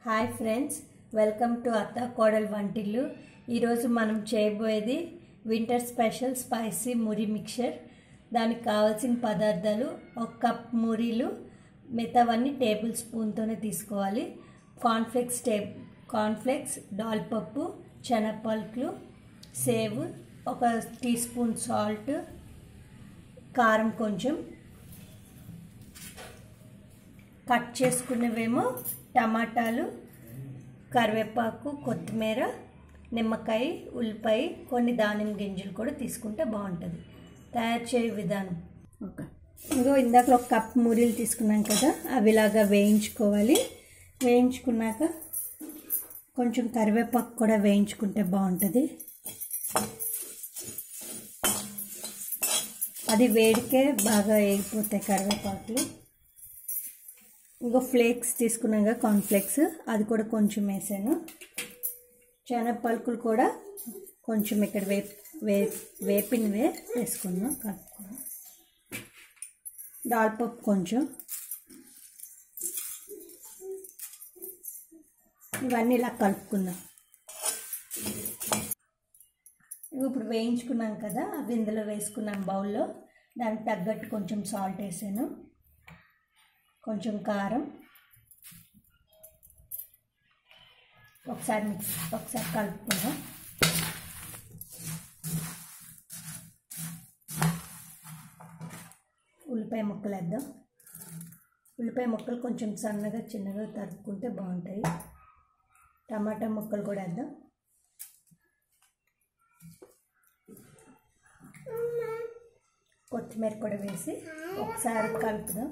hi friends welcome to అత్త కోడల్ వంటిల్లు ఈరోజు మనం చేయబోయేది వింటర్ స్పెషల్ స్పైసీ మురి మిక్చర్ దానికి కావాల్సిన పదార్థాలు ఒక కప్ మురీలు మిగతావన్నీ టేబుల్ స్పూన్తోనే తీసుకోవాలి కార్న్ఫ్లెక్స్ టే కార్న్ఫ్లెక్స్ దాల్పప్పు శనగపలుకులు సేవ్ ఒక టీ స్పూన్ సాల్ట్ కారం కొంచెం కట్ చేసుకున్నవేమో టమాటాలు కరివేపాకు కొత్తిమీర నిమ్మకాయ ఉల్లిపాయ కొన్ని దానిమ్మ గింజలు కూడా తీసుకుంటే బాగుంటుంది తయారు చేయ విధానం ఓకే ఇంకో ఇందాక ఒక కప్ మురీలు తీసుకున్నాం కదా అవి ఇలాగా వేయించుకోవాలి వేయించుకున్నాక కొంచెం కరివేపాకు కూడా వేయించుకుంటే బాగుంటుంది అది వేడికే బాగా వేగిపోతాయి కరివేపాకులు ఇంకో ఫ్లేక్స్ తీసుకున్నాక కార్న్ఫ్లేక్స్ అది కూడా కొంచెం వేసాను శనగ పలుకులు కూడా కొంచెం ఇక్కడ వే వే వేపినవే వేసుకున్నాం కలుపుకున్నాం దాల్పప్పు కొంచెం ఇవన్నీ ఇలా కలుపుకుందాం ఇప్పుడు వేయించుకున్నాం కదా అవి ఇందులో వేసుకున్నాం బౌల్లో దానికి తగ్గట్టు కొంచెం సాల్ట్ వేసాను కొంచెం కారం ఒకసారి మిక్స్ ఒకసారి కలుపుకుందాం ఉల్లిపాయ ముక్కలు వేద్దాం ఉల్లిపాయ ముక్కలు కొంచెం సన్నగా చిన్నగా తరుపుకుంటే బాగుంటాయి టమాటా ముక్కలు కూడా వేద్దాం కొత్తిమీర కూడా వేసి ఒకసారి కలుపుదాం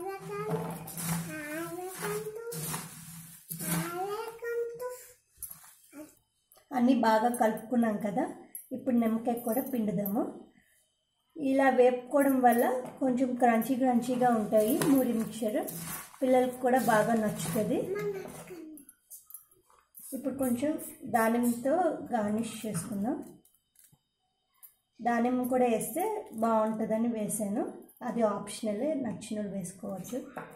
అన్నీ బాగా కలుపుకున్నాం కదా ఇప్పుడు నిమ్మకాయ కూడా పిండుదాము ఇలా వేపుకోవడం వల్ల కొంచెం క్రంచీ క్రంచీగా ఉంటాయి మూరి మిక్చర్ పిల్లలకు కూడా బాగా నచ్చుతుంది ఇప్పుడు కొంచెం దానిమ్మతో గార్నిష్ చేసుకుందాం దానిమ్మ కూడా వేస్తే బాగుంటుందని వేసాను అది ఆప్షనలే నచ్చిన వేసుకోవచ్చు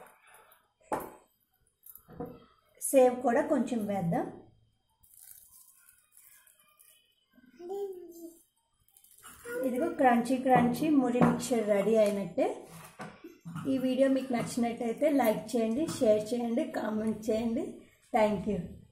సేవ్ కూడా కొంచెం వేద్దాం ఇదిగో క్రంచీ క్రంచీ మురి మిక్చర్ రెడీ అయినట్టే ఈ వీడియో మీకు నచ్చినట్టయితే లైక్ చేయండి షేర్ చేయండి కామెంట్ చేయండి థ్యాంక్ యూ